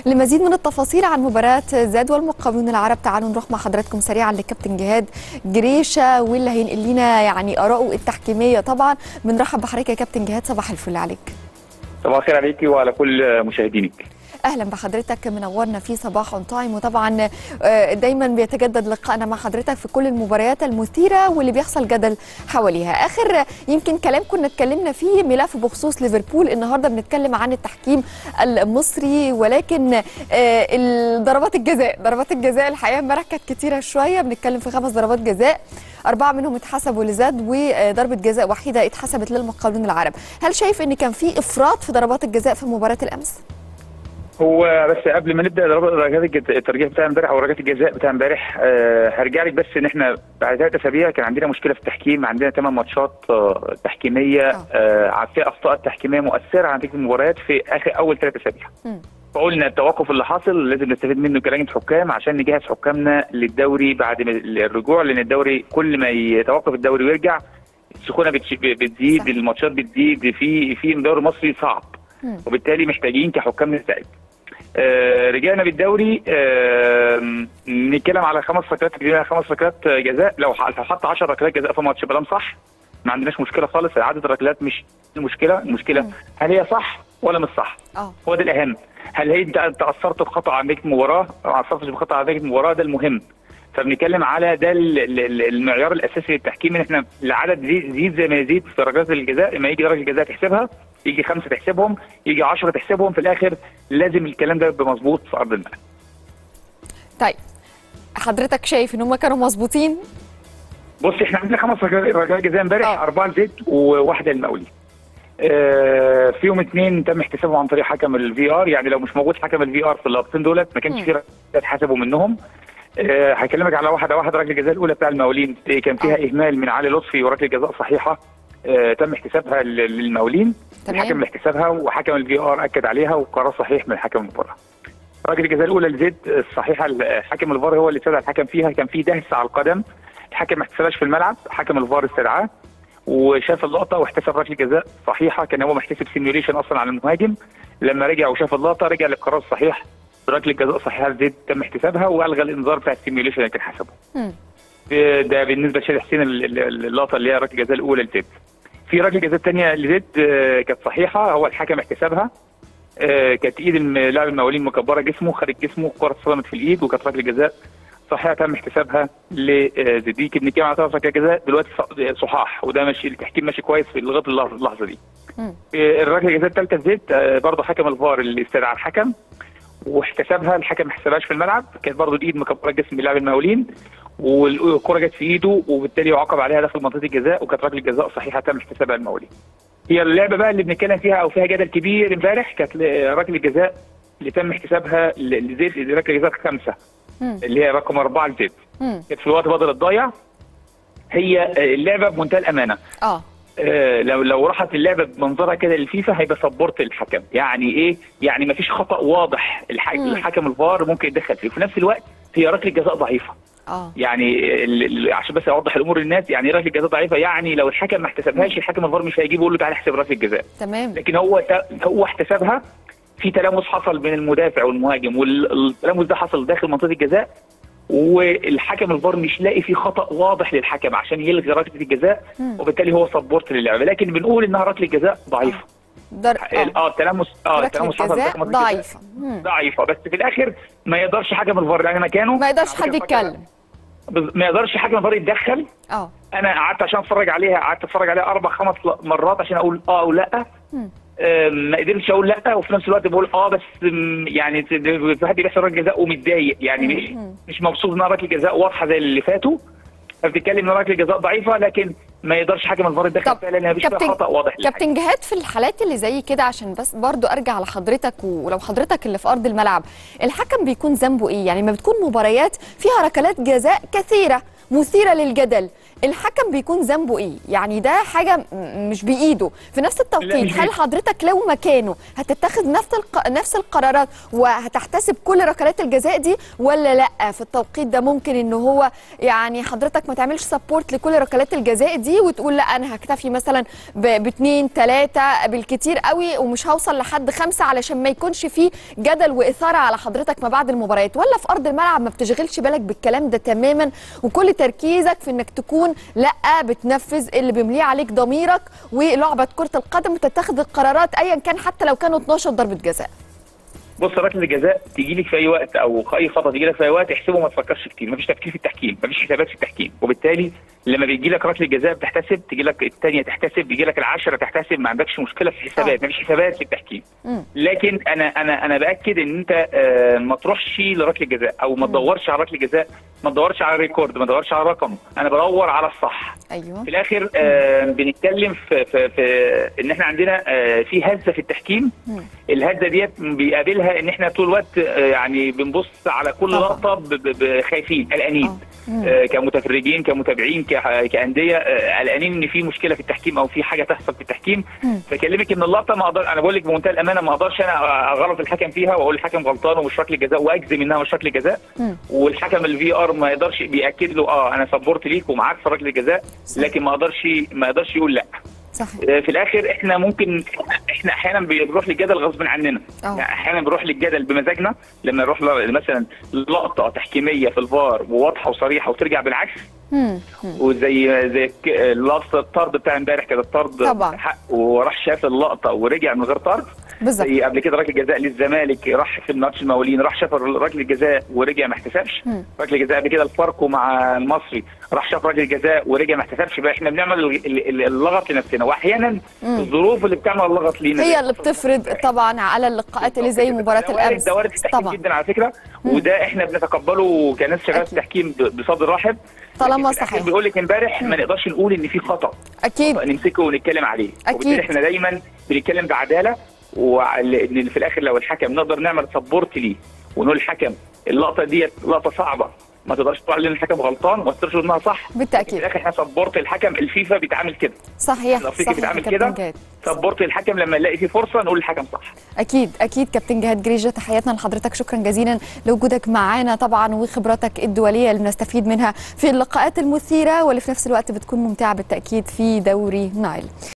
لمزيد من التفاصيل عن مباراة زاد والمقاولون العرب تعالوا نروح مع حضراتكم سريعا لكابتن جهاد جريشة واللي هينقل لنا يعني آراءه التحكيمية طبعا بنرحب بحضرتك يا كابتن جهاد صباح الفل عليك صباح الخير عليكي وعلى كل مشاهدينك اهلا بحضرتك منورنا في صباح اون تايم وطبعا دايما بيتجدد لقائنا مع حضرتك في كل المباريات المثيره واللي بيحصل جدل حواليها اخر يمكن كلام كنا اتكلمنا فيه ملف بخصوص ليفربول النهارده بنتكلم عن التحكيم المصري ولكن ضربات الجزاء ضربات الجزاء الحقيقه امبارح كانت كتيره شويه بنتكلم في خمس ضربات جزاء أربعة منهم اتحسبوا لزاد وضربة جزاء وحيدة اتحسبت للمقاولون العرب هل شايف أن كان في إفراط في ضربات الجزاء في مباراة الأمس؟ هو بس قبل ما نبدا ركلات الترجيح بتاع امبارح او ركلات الجزاء بتاع امبارح أه هرجع لك بس ان احنا بعد ثلاث اسابيع كان عندنا مشكله في التحكيم عندنا ثمان ماتشات أه تحكيميه أه في اخطاء تحكيميه مؤثره عن تلك المباريات في اخر اول ثلاث اسابيع. فقلنا التوقف اللي حاصل لازم نستفيد منه كلجنه حكام عشان نجهز حكامنا للدوري بعد الرجوع لان الدوري كل ما يتوقف الدوري ويرجع السخونه بتزيد الماتشات بتزيد في في الدوري المصري صعب وبالتالي محتاجين كحكام نستعد. آه رجعنا بالدوري آه نتكلم على خمس ركلات تقريبا خمس ركلات جزاء لو حط 10 ركلات جزاء في ماتش بلام صح ما عندناش مشكله خالص عدد الركلات مش المشكله المشكله هل هي صح ولا مش صح؟ أوه. هو ده الاهم هل هي انت تاثرت بخطا عن نتيجه المباراه او ما تاثرتش بخطا عن نتيجه المباراه ده المهم فبنتكلم على ده المعيار الاساسي للتحكيم ان احنا العدد يزيد زي ما يزيد في ركلات الجزاء لما يجي ركله الجزاء تحسبها يجي خمسه تحسبهم يجي 10 تحسبهم في الاخر لازم الكلام ده يبقى مظبوط في ارض الملعب. طيب حضرتك شايف ان هم كانوا مظبوطين؟ بص احنا عندنا خمس ركلات جزاء امبارح اربعه لزيت وواحده للمقاولين. آه فيهم اثنين تم احتسابهم عن طريق حكم الفي ار يعني لو مش موجود حكم الفي ار في اللقطتين دولت ما كانش في ركلات اتحسبوا منهم. أه هكلمك على واحده واحده ركله الجزاء الاولى بتاع المقاولين كان فيها أوه. اهمال من علي لطفي وركله جزاء صحيحه أه تم احتسابها للمقاولين الحكم اللي احتسبها وحكم الفي ار اكد عليها وقرار صحيح من حكم المباراه. ركله الجزاء الاولى لزيد الصحيحه حكم الفار هو اللي استدعى الحكم فيها كان في دهس على القدم الحكم ما احتسبهاش في الملعب حكم الفار استدعاه وشاف اللقطه واحتسب ركله جزاء صحيحه كان هو محتسب سيميوليشن اصلا على المهاجم لما رجع وشاف اللقطه رجع للقرار الصحيح ركله جزاء صحيحه لزيد تم احتسابها والغى الانذار بتاع السيميوليشن اللي كان حسبه. ده بالنسبه لشادي حسين اللقطه اللي هي ركله الجزاء الاولى لزيد. في ركله جزاء ثانيه لزيد كانت صحيحه هو الحكم احتسبها كانت ايد اللاعب المقاولين مكبره جسمه خارج جسمه الكره اتصدمت في الايد وكانت ركله جزاء صحيحه تم احتسابها لزيد دي بنتكلم على ثلاث ركلات جزاء دلوقتي صحاح وده ماشي التحكيم ماشي كويس في لغايه اللحظه دي. الركله الجزاء الثالثه زيد برضه حكم الفار اللي استدعى الحكم واحتسبها الحكم ما حسبهاش في الملعب كانت برضه الايد مكبره جسم اللاعب المقاولين والكره جت في ايده وبالتالي يعاقب عليها داخل منطقه الجزاء وكانت ركله جزاء صحيحه تم احتسابها المقاولين. هي اللعبه بقى اللي بنتكلم فيها او فيها جدل كبير امبارح كانت ركله الجزاء اللي تم احتسابها لزيد ركله جزاء خمسه اللي هي رقم اربعه لزيد. كانت في الوقت بدل الضايع هي اللعبه بمنتهى الامانه. اه آه لو لو راحت اللعبه بمنظرها كده للفيفا هيبقى سبورت الحكم يعني ايه يعني ما فيش خطا واضح الحكم, الحكم الفار ممكن يتدخل فيه وفي نفس الوقت هي ركله جزاء ضعيفه اه يعني عشان بس اوضح الامور للناس يعني ركله جزاء ضعيفه يعني لو الحكم ما احتسبهاش الحكم الفار مش هيجيبه يقول له تعالى احسب ركله جزاء تمام لكن هو هو احتسبها في تلامس حصل بين المدافع والمهاجم والتلامس ده حصل داخل منطقه الجزاء والحكم الفار مش لاقي في خطا واضح للحكم عشان يلغي ركله الجزاء وبالتالي هو سبورت للعبه لكن بنقول انها ركله جزاء ضعيفه در... اه التلامس اه التلامس حصل ضعيفه ضعيفه بس في الاخر ما يقدرش حكم الفار يعني مكانه ما يقدرش حد يتكلم ما يقدرش حكم الفار يتدخل اه انا قعدت عشان اتفرج عليها قعدت اتفرج عليها اربع خمس مرات عشان اقول اه او لا ما قدرتش اقول لا وفي نفس الوقت بقول اه بس يعني في حد بيحصل ركله جزاء ومتضايق يعني مش مش مبسوط انها ركله جزاء واضحه زي اللي فاتوا فبتتكلم ان ركله جزاء ضعيفه لكن ما يقدرش حكم الفار يتدخل فيها لان مفيش فيها خطا واضح كابتن جهاد في الحالات اللي زي كده عشان بس برضو ارجع لحضرتك ولو حضرتك اللي في ارض الملعب الحكم بيكون ذنبه ايه يعني ما بتكون مباريات فيها ركلات جزاء كثيره مثيره للجدل الحكم بيكون ذنبه ايه يعني ده حاجه م- مش بايده في نفس لا، التوقيت مش هل بإيده. حضرتك لو مكانه هتتخذ نفس الق... نفس القرارات وهتحتسب كل ركلات الجزاء دي ولا لا في التوقيت ده ممكن ان هو يعني حضرتك ما تعملش سبورت لكل ركلات الجزاء دي وتقول لا انا هكتفي مثلا ب- باتنين تلاته بالكتير قوي ومش هوصل لحد خمسه علشان ما يكونش فيه جدل واثاره على حضرتك ما بعد المباريات ولا في ارض الملعب ما بتشغلش بالك بالكلام ده تماما وكل تركيزك في انك تكون لا بتنفذ اللي بيمليه عليك ضميرك ولعبه كره القدم وتتخذ القرارات ايا كان حتى لو كانوا 12 ضربه جزاء بص ركله الجزاء تيجي لك في اي وقت او اي خطا تيجي لك في اي وقت احسبه ما تفكرش كتير مفيش تفكير في التحكيم مفيش حسابات في التحكيم وبالتالي لما بيجي لك ركله جزاء بتحتسب تيجي لك الثانيه تحتسب بيجي لك العشره تحتسب ما عندكش مشكله في الحسابات آه. مفيش حسابات في التحكيم مم. لكن انا انا انا باكد ان انت آه، ما تروحش لركله جزاء او ما تدورش على ركله جزاء ما تدورش على ريكورد ما تدورش على رقم انا بدور على الصح ايوه في الاخر آه بنتكلم في, في, في ان احنا عندنا آه في هزه في التحكيم مم. الهزه ديت بيقابلها ان احنا طول الوقت آه يعني بنبص على كل طبعا. لقطه ب- ب- ب- خايفين قلقانين آه. مم. آه كمتفرجين كمتابعين ك- كانديه آه قلقانين ان في مشكله في التحكيم او في حاجه تحصل في التحكيم مم. فكلمك ان اللقطه ما اقدر انا بقول لك بمنتهى الامانه ما اقدرش انا اغلط الحكم فيها واقول الحكم غلطان ومش ركله جزاء واجزم انها مش ركله جزاء مم. والحكم الفي ار ما يقدرش بياكد له اه انا سبورت ليك ومعاك في ركله جزاء صح. لكن ما يقدرش ما يقدرش يقول لا صحيح آه، في الاخر احنا ممكن احنا احيانا بنروح للجدل غصب عننا أه. يعني احيانا بنروح للجدل بمزاجنا لما نروح ل- مثلا لقطه تحكيميه في الفار وواضحه وصريحه وترجع بالعكس مم. مم. وزي زي ك- لقطه الطرد بتاع امبارح كده الطرد طبعا. حق وراح شاف اللقطه ورجع من غير طرد بالظبط زي قبل كده ركله جزاء للزمالك راح في الماتش المقاولين راح شاف ركله جزاء ورجع ما احتسبش مم. ركله جزاء قبل كده الفاركو مع المصري راح شاف ركله جزاء ورجع ما احتسبش بقى احنا بنعمل ال- ال- اللغط لنفسنا واحيانا مم. الظروف اللي بتعمل اللغط لينا هي اللي بتفرض طبعا على اللقاءات اللي زي مباراه ده وارد- الامس ده وارد في التحكيم طبعا جدا على فكره وده احنا بنتقبله كناس شغاله في أكيد. التحكيم ب- بصدر رحب طالما لكن في الآخر صحيح. بيقول لك امبارح ما نقدرش نقول ان في خطا اكيد نمسكه ونتكلم عليه أكيد. وبالتالي احنا دايما بنتكلم بعداله وان في الاخر لو الحكم نقدر نعمل سبورت ليه ونقول الحكم اللقطه ديت لقطه صعبه ما تقدرش تقول ان الحكم غلطان وما تقدرش تقول انها صح في بالتاكيد الاخر احنا سبورت الحكم الفيفا بيتعامل كده صحيح الافريقي صحيح بيتعامل كابتن كده جهاد سبورت الحكم لما نلاقي فيه فرصه نقول الحكم صح اكيد اكيد كابتن جهاد جريجه تحياتنا لحضرتك شكرا جزيلا لوجودك معانا طبعا وخبراتك الدوليه اللي بنستفيد منها في اللقاءات المثيره واللي في نفس الوقت بتكون ممتعه بالتاكيد في دوري نايل